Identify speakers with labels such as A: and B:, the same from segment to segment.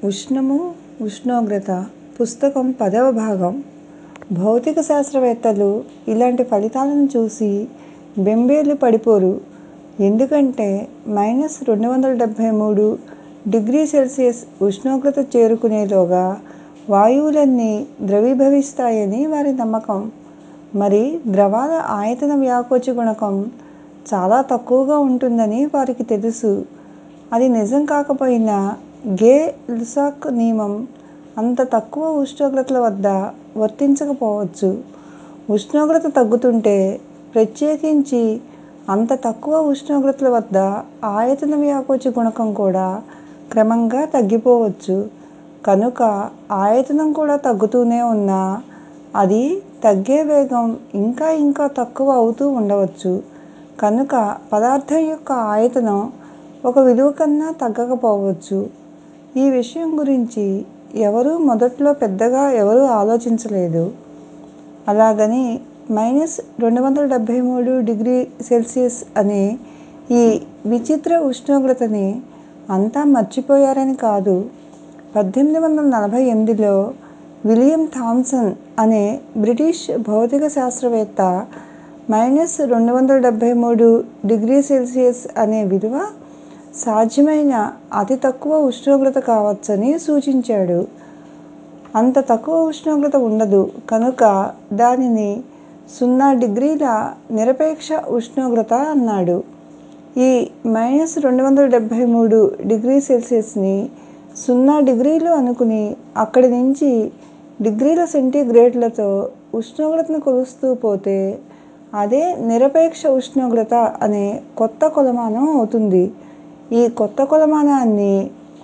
A: ఉష్ణము ఉష్ణోగ్రత పుస్తకం పదవ భాగం భౌతిక శాస్త్రవేత్తలు ఇలాంటి ఫలితాలను చూసి బెంబేలు పడిపోరు ఎందుకంటే మైనస్ రెండు వందల డెబ్బై మూడు డిగ్రీ సెల్సియస్ ఉష్ణోగ్రత చేరుకునేలోగా వాయువులన్నీ ద్రవీభవిస్తాయని వారి నమ్మకం మరి ద్రవాల ఆయతన వ్యాకోచ గుణకం చాలా తక్కువగా ఉంటుందని వారికి తెలుసు అది నిజం కాకపోయినా గే లుసాక్ నియమం అంత తక్కువ ఉష్ణోగ్రతల వద్ద వర్తించకపోవచ్చు ఉష్ణోగ్రత తగ్గుతుంటే ప్రత్యేకించి అంత తక్కువ ఉష్ణోగ్రతల వద్ద ఆయతన వ్యాకోచ గుణకం కూడా క్రమంగా తగ్గిపోవచ్చు కనుక ఆయతనం కూడా తగ్గుతూనే ఉన్నా అది తగ్గే వేగం ఇంకా ఇంకా తక్కువ అవుతూ ఉండవచ్చు కనుక పదార్థం యొక్క ఆయతనం ఒక విలువ కన్నా తగ్గకపోవచ్చు ఈ విషయం గురించి ఎవరూ మొదట్లో పెద్దగా ఎవరూ ఆలోచించలేదు అలాగని మైనస్ రెండు వందల డెబ్బై మూడు డిగ్రీ సెల్సియస్ అనే ఈ విచిత్ర ఉష్ణోగ్రతని అంతా మర్చిపోయారని కాదు పద్దెనిమిది వందల నలభై ఎనిమిదిలో విలియం థామ్సన్ అనే బ్రిటిష్ భౌతిక శాస్త్రవేత్త మైనస్ రెండు వందల డెబ్బై మూడు డిగ్రీ సెల్సియస్ అనే విలువ సాధ్యమైన అతి తక్కువ ఉష్ణోగ్రత కావచ్చని సూచించాడు అంత తక్కువ ఉష్ణోగ్రత ఉండదు కనుక దానిని సున్నా డిగ్రీల నిరపేక్ష ఉష్ణోగ్రత అన్నాడు ఈ మైనస్ రెండు వందల డెబ్బై మూడు డిగ్రీ సెల్సియస్ని సున్నా డిగ్రీలు అనుకుని అక్కడి నుంచి డిగ్రీల సెంటీగ్రేడ్లతో ఉష్ణోగ్రతను కొలుస్తూ పోతే అదే నిరపేక్ష ఉష్ణోగ్రత అనే కొత్త కొలమానం అవుతుంది ఈ కొత్త కొలమానాన్ని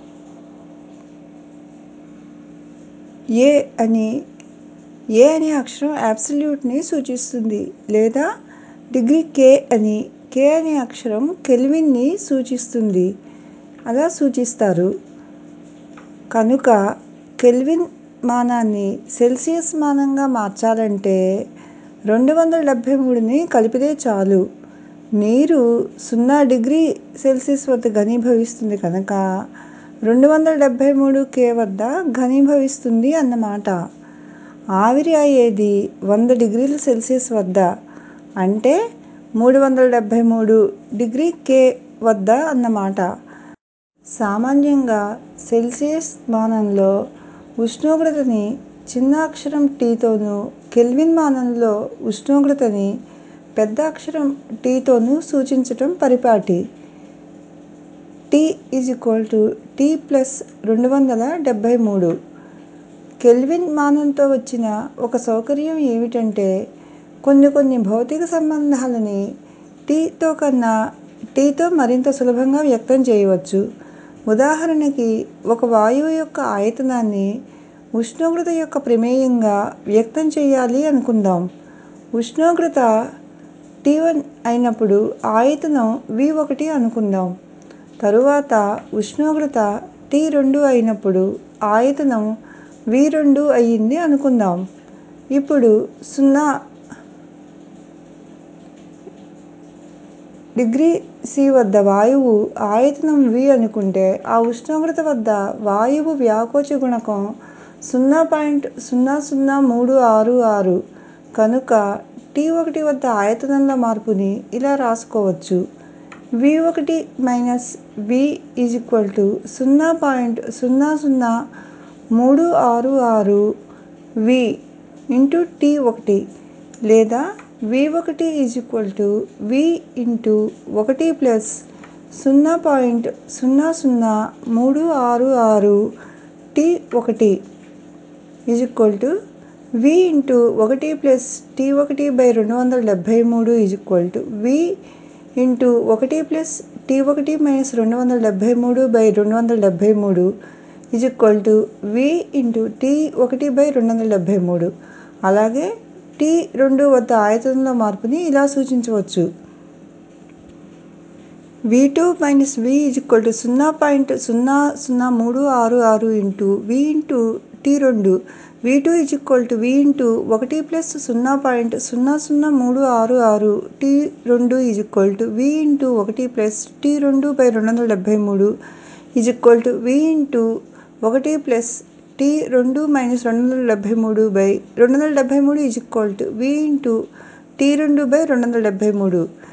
A: ఏ అని ఏ అనే అక్షరం అబ్సల్యూట్ని సూచిస్తుంది లేదా డిగ్రీ కే అని కే అనే అక్షరం కెల్విన్ని సూచిస్తుంది అలా సూచిస్తారు కనుక కెల్విన్ మానాన్ని సెల్సియస్ మానంగా మార్చాలంటే రెండు వందల డెబ్బై మూడుని కలిపితే చాలు నీరు సున్నా డిగ్రీ సెల్సియస్ వద్ద ఘనీభవిస్తుంది కనుక రెండు వందల డెబ్బై మూడు కే వద్ద ఘనీభవిస్తుంది అన్నమాట ఆవిరి అయ్యేది వంద డిగ్రీల సెల్సియస్ వద్ద అంటే మూడు వందల డెబ్బై మూడు డిగ్రీ కే వద్ద అన్నమాట సామాన్యంగా సెల్సియస్ మానంలో ఉష్ణోగ్రతని చిన్న అక్షరం టీతోనూ కెల్విన్ మానంలో ఉష్ణోగ్రతని పెద్ద అక్షరం టీతోనూ సూచించటం పరిపాటి T is equal to T plus రెండు వందల డెబ్బై మూడు కెల్విన్ మానంతో వచ్చిన ఒక సౌకర్యం ఏమిటంటే కొన్ని కొన్ని భౌతిక సంబంధాలని టీతో కన్నా టీతో మరింత సులభంగా వ్యక్తం చేయవచ్చు ఉదాహరణకి ఒక వాయువు యొక్క ఆయతనాన్ని ఉష్ణోగ్రత యొక్క ప్రమేయంగా వ్యక్తం చేయాలి అనుకుందాం ఉష్ణోగ్రత టీ వన్ అయినప్పుడు ఆయతనం వి ఒకటి అనుకుందాం తరువాత ఉష్ణోగ్రత టీ రెండు అయినప్పుడు ఆయతనం వి రెండు అయ్యింది అనుకుందాం ఇప్పుడు సున్నా డిగ్రీ సి వద్ద వాయువు ఆయతనం వి అనుకుంటే ఆ ఉష్ణోగ్రత వద్ద వాయువు వ్యాకోచ గుణకం సున్నా పాయింట్ సున్నా సున్నా మూడు ఆరు ఆరు కనుక టీ ఒకటి వద్ద ఆయతనంలో మార్పుని ఇలా రాసుకోవచ్చు వి ఒకటి minus V is equal to సున్నా పాయింట్ సున్నా సున్నా మూడు ఆరు ఆరు వి ఇంటూ టీ ఒకటి లేదా వి ఒకటి is equal to V into ఒకటి ప్లస్ సున్నా పాయింట్ సున్నా సున్నా మూడు ఆరు ఆరు టీ ఒకటి is equal to V into ఒకటి ప్లస్ టీ ఒకటి బై రెండు వందల డెబ్బై మూడు is equal to V into ఒకటి ప్లస్ టీ ఒకటి మైనస్ రెండు వందల డెబ్బై మూడు బై రెండు వందల డెబ్బై మూడు is equal to V into T ఒకటి బై రెండు వందల డెబ్బై మూడు అలాగే టీ రెండు వద్ద ఆయతనంలో మార్పుని ఇలా సూచించవచ్చు V two minus V is equal to సున్నా పాయింట్ సున్నా సున్నా మూడు ఆరు ఆరు ఇంటూ వి ఇంటూ టీ రెండు V two is equal to V into ఒకటి ప్లస్ సున్నా పాయింట్ సున్నా సున్నా మూడు ఆరు ఆరు టీ రెండు is equal to V into ఒకటి ప్లస్ టీ రెండు బై రెండు వందల డెబ్బై మూడు is equal to V into ఒకటి ప్లస్ టీ రెండు మైనస్ రెండు వందల డెబ్భై మూడు బై రెండు వందల డెబ్భై మూడు is equal to V into T రెండు బై రెండు వందల డెబ్భై మూడు